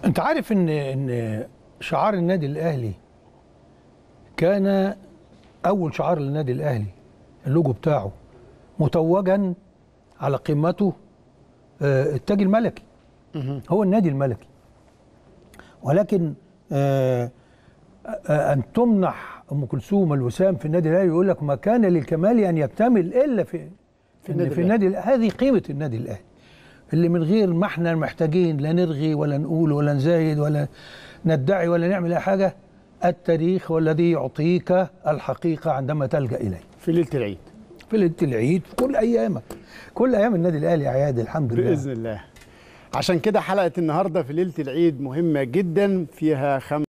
انت عارف ان ان شعار النادي الاهلي كان اول شعار للنادي الاهلي اللوجو بتاعه متوجا على قمته آه، التاج الملكي هو النادي الملكي ولكن آه، آه، ان تمنح ام كلثوم الوسام في النادي الاهلي يقول لك ما كان للكمال ان يكتمل الا في في النادي النادي, في النادي الأهلي. هذه قيمه النادي الاهلي اللي من غير ما احنا محتاجين لا نرغي ولا نقول ولا نزايد ولا ندعي ولا نعمل اي حاجه التاريخ هو الذي يعطيك الحقيقه عندما تلجا اليه في ليله العيد في ليله العيد في كل ايامك كل ايام النادي الاهلي اعياد الحمد لله باذن الله عشان كده حلقه النهارده في ليله العيد مهمه جدا فيها خمس